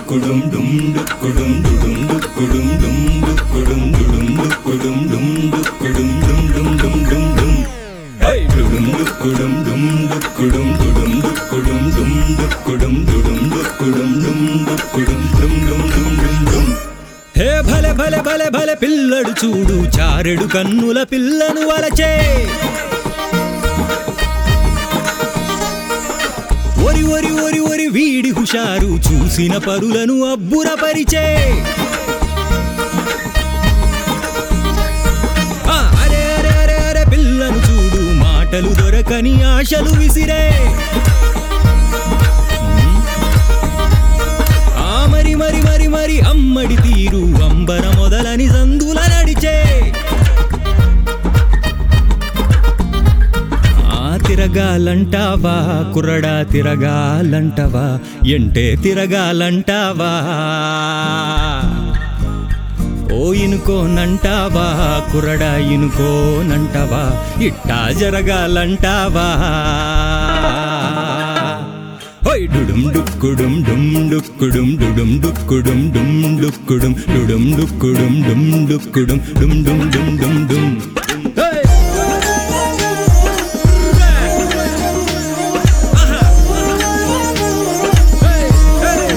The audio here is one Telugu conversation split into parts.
డుక్కుడుం డుం డుక్కుడుం డుడుం డుక్కుడుం డుం డుక్కుడుం డుడుం డుక్కుడుం డుం డుక్కుడుం డుం డుం డుం డుం డుం హై డుడుం డుక్కుడుం డుం డుక్కుడుం డుడుం డుక్కుడుం డుం డుక్కుడుం డుడుం డుక్కుడుం డుం డుక్కుడుం డుం డుం డుం డుం డుం హే భలే భలే భలే భలే పిల్లడు చూడు చారెడు కన్నుల పిల్లను వలచే ఒరి ఒరి ఒరి ఒరి వీడి హుషారు చూసిన పరులను అబ్బురపరిచే ఆ, అరే అరే అరే అరే పిల్లను చూడు మాటలు దొరకని ఆశలు విసిరే ఆ మరి మరి మరి మరి అమ్మడి తీరు అంబర మొదలని సందుల నడిచే ఆ తిరగాలంటావా కుర్రడా తిరగాలంటవా ఎంటే తిరగాలంటావా ఓ ఇనుకోనంటావా కుర్రడా ఇనుకోనంటావా ఇట్టా జరగాలంటావా హోయ్ డుడుం డుక్కుడుం డుం డుక్కుడుం డుడుం డుక్కుడుం డుం డుక్కుడుం డుడుం డుక్కుడుం డుం డుక్కుడుం డుం డుం డుం డుం డుం హేయ్! ఆహా! హేయ్! హేయ్!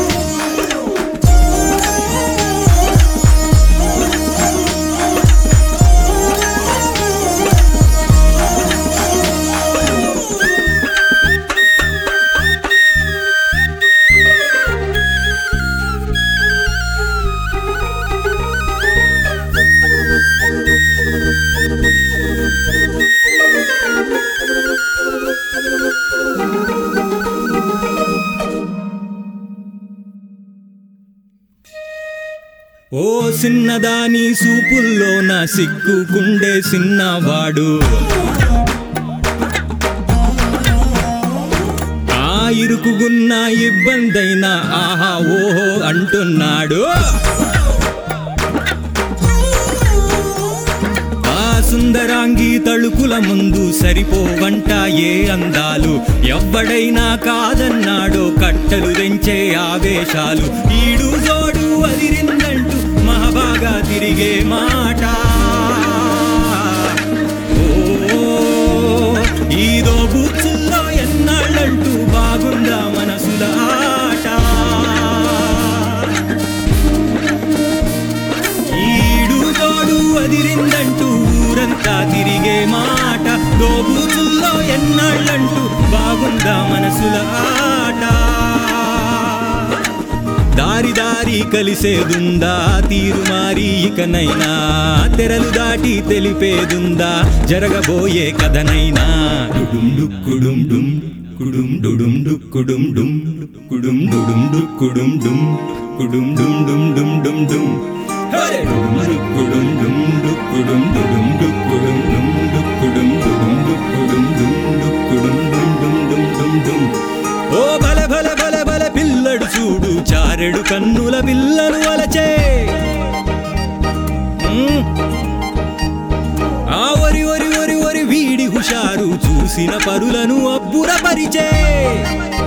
ఓ సిన్నదాని సూపుల్లో నా సిగ్గుకుండే సిన్నవాడు ఆ ఇరుకుగున్న ఇబ్బందైనా ఆహా ఓహో అంటున్నాడు ఆ సుందరాంగి తళుకుల ముందు సరిపోవంట ఏ అందాలు ఎవ్వడైనా కాదన్నాడో కట్టలు తెంచే ఆవేశాలు ఈడు జోడు అదిరిందంటూ మహాబాగా తిరిగే మాట ఓ ఈదో బుచ్చుల్లో ఎన్నాళ్ళంటూ బాగుందా మనసుల ఆట ఈడు తోడు అదిరిందంటూ ఊరంతా తిరిగే మాట దోబూచుల్లో ఎన్నాళ్ళంటూ బాగుందా మనసుల ఆట దారి దారి కలిసేదుందా తీరు మారి ఇకనైనా తెరలు దాటి తెలిపేదుందా జరగబోయే కథనైనా డుడుం డుక్కుడుం డుం కుడుం డుడుం డుక్కుడుం డుం కుడుం డుడుం డుక్కుడుం డుం కుడుం డుం డుం డుం డుం డుం హరే డుడుం డుక్కుడుం డుం డుక్కుడుం డుడుం డుక్కుడుం డుం డుక్కుడుం డుడుం డుక్కుడుం డుం డుక్కుడుం డుం డుం డుం డుం డుం ఓ బల బల బల బల పిల్లడు చూడు చారెడు కన్నుల పిల్లను వలచే మ్మ్. ఆ ఒరి ఒరి ఒరి ఒరి వీడి హుషారు చూసిన పరులను అబ్బురపరిచే